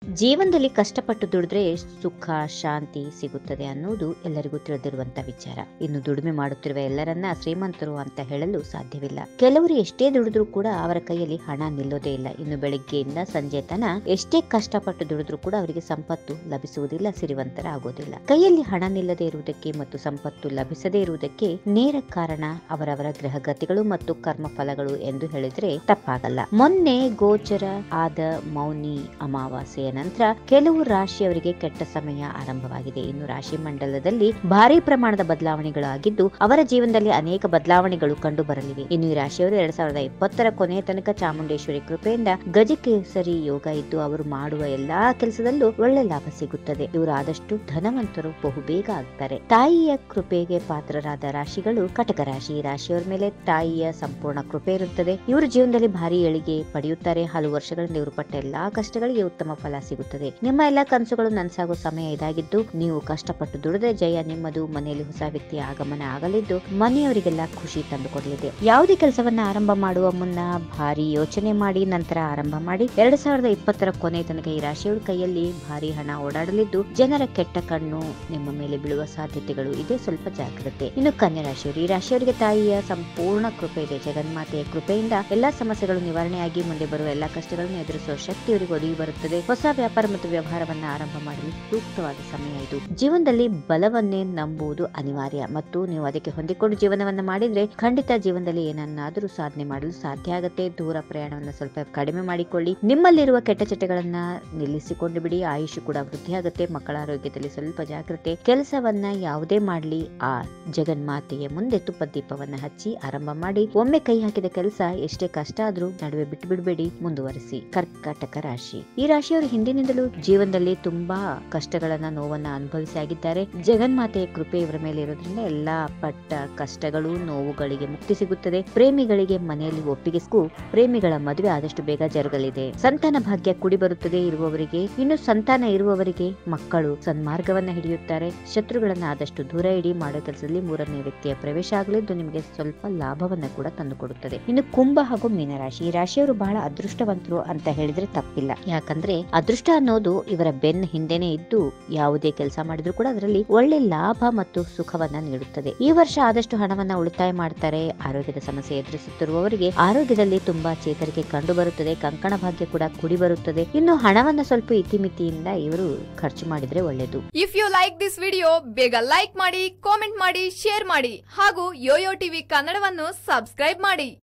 ಜೀವನದಲ್ಲಿ ಕಷ್ಟಪಟ್ಟು ದುಡಿದ್ರೆ ಸುಖ ಶಾಂತಿ ಸಿಗುತ್ತದೆ ಅನ್ನೋದು ಎಲ್ಲರಿಗೂ ತಿಳಿದಿರುವಂತ ವಿಚಾರ ಇನ್ನು ದುಡಿಮೆ ಮಾಡುತ್ತಿರುವ ಎಲ್ಲರನ್ನ ಶ್ರೀಮಂತರು ಅಂತ ಹೇಳಲು ಸಾಧ್ಯವಿಲ್ಲ ಕೆಲವರು ಎಷ್ಟೇ ದುಡಿದ್ರೂ ಕೂಡ ಅವರ ಕೈಯಲ್ಲಿ ಹಣ ನಿಲ್ಲೋದೇ ಇಲ್ಲ ಇನ್ನು ಬೆಳಿಗ್ಗೆಯಿಂದ ಸಂಜೆ ತನ ಎಷ್ಟೇ ಕಷ್ಟಪಟ್ಟು ದುಡಿದ್ರೂ ಕೂಡ ಅವರಿಗೆ ಸಂಪತ್ತು ಲಭಿಸುವುದಿಲ್ಲ ಸಿರಿವಂತರ ಆಗೋದಿಲ್ಲ ಕೈಯಲ್ಲಿ ಹಣ ನಿಲ್ಲದೆ ಇರುವುದಕ್ಕೆ ಮತ್ತು ಸಂಪತ್ತು ಲಭಿಸದೇ ಇರುವುದಕ್ಕೆ ನೇರ ಕಾರಣ ಅವರವರ ಗ್ರಹಗತಿಗಳು ಮತ್ತು ಕರ್ಮ ಫಲಗಳು ಎಂದು ಹೇಳಿದ್ರೆ ತಪ್ಪಾಗಲ್ಲ ಮೊನ್ನೆ ಗೋಚರ ಆದ ಮೌನಿ ಅಮಾವಾಸ್ಯೆಯ ನಂತರ ಕೆಲವು ರಾಶಿಯವರಿಗೆ ಕೆಟ್ಟ ಸಮಯ ಆರಂಭವಾಗಿದೆ ಇನ್ನು ರಾಶಿ ಮಂಡಲದಲ್ಲಿ ಭಾರಿ ಪ್ರಮಾಣದ ಬದಲಾವಣೆಗಳಾಗಿದ್ದು ಅವರ ಜೀವನದಲ್ಲಿ ಅನೇಕ ಬದಲಾವಣೆಗಳು ಕಂಡು ಬರಲಿವೆ ಇನ್ನು ಈ ರಾಶಿಯವರು ಎರಡ್ ಸಾವಿರದ ಇಪ್ಪತ್ತರ ಕೊನೆಯ ತನಕ ಚಾಮುಂಡೇಶ್ವರಿ ಕೃಪೆಯಿಂದ ಗಜಕೇಸರಿ ಯೋಗ ಇದ್ದು ಅವರು ಮಾಡುವ ಎಲ್ಲಾ ಕೆಲಸದಲ್ಲೂ ಒಳ್ಳೆ ಲಾಭ ಸಿಗುತ್ತದೆ ಇವರು ಆದಷ್ಟು ಧನವಂತರು ಬಹುಬೇಗ ಆಗ್ತಾರೆ ತಾಯಿಯ ಕೃಪೆಗೆ ಪಾತ್ರರಾದ ರಾಶಿಗಳು ಕಟಕ ರಾಶಿ ಈ ರಾಶಿಯವರ ಮೇಲೆ ತಾಯಿಯ ಸಂಪೂರ್ಣ ಕೃಪೆ ಇರುತ್ತದೆ ಇವರು ಜೀವನದಲ್ಲಿ ಭಾರಿ ಏಳಿಗೆ ಪಡೆಯುತ್ತಾರೆ ಹಲವು ವರ್ಷಗಳಿಂದ ಇವರು ಪಟ್ಟ ಎಲ್ಲಾ ಕಷ್ಟಗಳಿಗೆ ಉತ್ತಮ ಫಲ ಸಿಗುತ್ತದೆ ನಿಮ್ಮ ಎಲ್ಲಾ ಕನಸುಗಳು ನನಸಾಗುವ ಸಮಯ ಇದಾಗಿದ್ದು ನೀವು ಕಷ್ಟಪಟ್ಟು ದುಡಿದ್ರೆ ಜಯ ನಿಮ್ಮದು ಮನೆಯಲ್ಲಿ ಹೊಸ ವ್ಯಕ್ತಿಯ ಆಗಮನ ಆಗಲಿದ್ದು ಮನೆಯವರಿಗೆಲ್ಲ ಖುಷಿ ತಂದುಕೊಡಲಿದೆ ಯಾವುದೇ ಕೆಲಸವನ್ನ ಆರಂಭ ಮಾಡುವ ಮುನ್ನ ಭಾರಿ ಯೋಚನೆ ಮಾಡಿ ನಂತರ ಆರಂಭ ಮಾಡಿ ಎರಡ್ ಸಾವಿರದ ಇಪ್ಪತ್ತರ ಕೊನೆ ತನಕ ಈ ರಾಶಿಯವರ ಕೈಯಲ್ಲಿ ಭಾರಿ ಹಣ ಓಡಾಡಲಿದ್ದು ಜನರ ಕೆಟ್ಟ ಕಣ್ಣು ನಿಮ್ಮ ಮೇಲೆ ಬೀಳುವ ಸಾಧ್ಯತೆಗಳು ಇದೆ ಸ್ವಲ್ಪ ಜಾಗ್ರತೆ ಇನ್ನು ಕನ್ಯಾ ರಾಶಿಯವರು ಈ ರಾಶಿಯವರಿಗೆ ತಾಯಿಯ ಸಂಪೂರ್ಣ ಕೃಪೆ ಇದೆ ಜಗನ್ಮಾತೆಯ ಕೃಪೆಯಿಂದ ಎಲ್ಲಾ ಸಮಸ್ಯೆಗಳು ನಿವಾರಣೆಯಾಗಿ ಮುಂದೆ ಬರುವ ಎಲ್ಲಾ ಕಷ್ಟಗಳನ್ನು ಎದುರಿಸುವ ಶಕ್ತಿ ಇವರಿಗೆ ಒದಗಿ ಬರುತ್ತದೆ ಹೊಸ ವ್ಯಾಪಾರ ಮತ್ತು ವ್ಯವಹಾರವನ್ನ ಆರಂಭ ಮಾಡಲು ಸೂಕ್ತವಾದ ಸಮಯ ಇದು ಜೀವನದಲ್ಲಿ ಬಲವನ್ನೇ ನಂಬುವುದು ಅನಿವಾರ್ಯ ಮತ್ತು ನೀವು ಅದಕ್ಕೆ ಹೊಂದಿಕೊಂಡು ಜೀವನವನ್ನ ಮಾಡಿದ್ರೆ ಖಂಡಿತ ಜೀವನದಲ್ಲಿ ಏನನ್ನಾದರೂ ಸಾಧನೆ ಮಾಡಲು ಸಾಧ್ಯ ಆಗತ್ತೆ ದೂರ ಪ್ರಯಾಣವನ್ನ ಸ್ವಲ್ಪ ಕಡಿಮೆ ಮಾಡಿಕೊಳ್ಳಿ ನಿಮ್ಮಲ್ಲಿರುವ ಕೆಟ್ಟ ಚಟಗಳನ್ನ ನಿಲ್ಲಿಸಿಕೊಂಡು ಬಿಡಿ ಆಯುಷ್ ಕೂಡ ವೃದ್ಧಿ ಆಗುತ್ತೆ ಮಕ್ಕಳ ಆರೋಗ್ಯದಲ್ಲಿ ಸ್ವಲ್ಪ ಜಾಗ್ರತೆ ಕೆಲಸವನ್ನ ಯಾವುದೇ ಮಾಡ್ಲಿ ಆ ಜಗನ್ಮಾತೆಯ ಮುಂದೆ ತುಪ್ಪ ದೀಪವನ್ನ ಹಚ್ಚಿ ಆರಂಭ ಮಾಡಿ ಒಮ್ಮೆ ಕೈ ಹಾಕಿದ ಕೆಲಸ ಎಷ್ಟೇ ಕಷ್ಟ ಆದ್ರೂ ನಡುವೆ ಬಿಟ್ಟು ಬಿಡಬೇಡಿ ಮುಂದುವರಿಸಿ ಕರ್ಕಾಟಕ ರಾಶಿ ಈ ರಾಶಿಯವರು ಹಿಂದಿನಿಂದಲೂ ಜೀವನದಲ್ಲಿ ತುಂಬಾ ಕಷ್ಟಗಳನ್ನ ನೋವನ್ನ ಅನುಭವಿಸಿ ಆಗಿದ್ದಾರೆ ಜಗನ್ಮಾತೆಯ ಕೃಪೆ ಇವರ ಮೇಲೆ ಇರೋದ್ರಿಂದ ಎಲ್ಲಾ ಪಟ್ಟ ಕಷ್ಟಗಳು ನೋವುಗಳಿಗೆ ಮುಕ್ತಿ ಸಿಗುತ್ತದೆ ಪ್ರೇಮಿಗಳಿಗೆ ಮನೆಯಲ್ಲಿ ಒಪ್ಪಿಗೆ ಸಿಕ್ಕು ಪ್ರೇಮಿಗಳ ಮದುವೆ ಆದಷ್ಟು ಬೇಗ ಜರುಗಲಿದೆ ಸಂತಾನ ಭಾಗ್ಯ ಕುಡಿ ಬರುತ್ತದೆ ಇರುವವರಿಗೆ ಇನ್ನು ಸಂತಾನ ಇರುವವರಿಗೆ ಮಕ್ಕಳು ಸನ್ಮಾರ್ಗವನ್ನ ಹಿಡಿಯುತ್ತಾರೆ ಶತ್ರುಗಳನ್ನ ಆದಷ್ಟು ದೂರ ಇಡಿ ಮಾಡೋ ಕೆಲಸದಲ್ಲಿ ಮೂರನೇ ವ್ಯಕ್ತಿಯ ಪ್ರವೇಶ ಆಗಲಿದ್ದು ನಿಮಗೆ ಸ್ವಲ್ಪ ಲಾಭವನ್ನ ಕೂಡ ತಂದುಕೊಡುತ್ತದೆ ಇನ್ನು ಕುಂಭ ಹಾಗೂ ಮೀನರಾಶಿ ಈ ರಾಶಿಯವರು ಬಹಳ ಅದೃಷ್ಟವಂತರು ಅಂತ ಹೇಳಿದ್ರೆ ತಪ್ಪಿಲ್ಲ ಯಾಕಂದ್ರೆ ಅದೃಷ್ಟ ಅನ್ನೋದು ಇವರ ಬೆನ್ನ ಹಿಂದೆನೆ ಇದ್ದು ಯಾವುದೇ ಕೆಲಸ ಮಾಡಿದ್ರು ಕೂಡ ಅದರಲ್ಲಿ ಒಳ್ಳೆ ಲಾಭ ಮತ್ತು ಸುಖವನ್ನ ನೀಡುತ್ತದೆ ಈ ವರ್ಷ ಆದಷ್ಟು ಹಣವನ್ನ ಉಳಿತಾಯ ಮಾಡ್ತಾರೆ ಆರೋಗ್ಯದ ಸಮಸ್ಯೆ ಎದುರಿಸುತ್ತಿರುವವರಿಗೆ ಆರೋಗ್ಯದಲ್ಲಿ ತುಂಬಾ ಚೇತರಿಕೆ ಕಂಡು ಬರುತ್ತದೆ ಕಂಕಣ ಭಾಗ್ಯ ಕೂಡ ಕುಡಿ ಬರುತ್ತದೆ ಇನ್ನು ಹಣವನ್ನ ಸ್ವಲ್ಪ ಇತಿಮಿತಿಯಿಂದ ಇವರು ಖರ್ಚು ಮಾಡಿದ್ರೆ ಒಳ್ಳೆಯದು if you like this video ಬೇಗ ಲೈಕ್ ಮಾಡಿ ಕಾಮೆಂಟ್ ಮಾಡಿ ಶೇರ್ ಮಾಡಿ ಹಾಗೂ ಯೋಯೋ ಟಿವಿ ಕನ್ನಡವನ್ನು ಸಬ್ಸ್ಕ್ರೈಬ್ ಮಾಡಿ